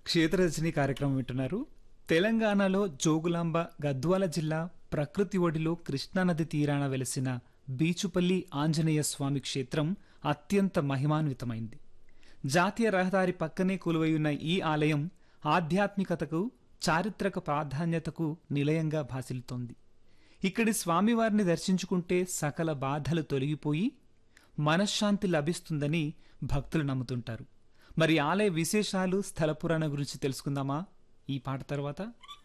క్షేత్రరచని కార్యక్రమం వింటున్నారు తెలంగాణలో జోగులాంబ గద్వాల జిల్లా ప్రకృతి ఒడిలో కృష్ణానది తీరాన వెలసిన బీచుపల్లి ఆంజనేయ స్వామి క్షేత్రం అత్యంత మహిమాన్వితమైంది జాతీయ రహదారి పక్కనే కొలువై ఉన్న ఈ ఆలయం ఆధ్యాత్మికతకు చారిత్రక ప్రాధాన్యతకు నిలయంగా భాసిల్తోంది ఇక్కడి స్వామివారిని దర్శించుకుంటే సకల బాధలు తొలగిపోయి మనశ్శాంతి లభిస్తుందని భక్తులు నమ్ముతుంటారు మరి ఆలయ విశేషాలు స్థల పురాణ గురించి తెలుసుకుందామా ఈ పాట తర్వాత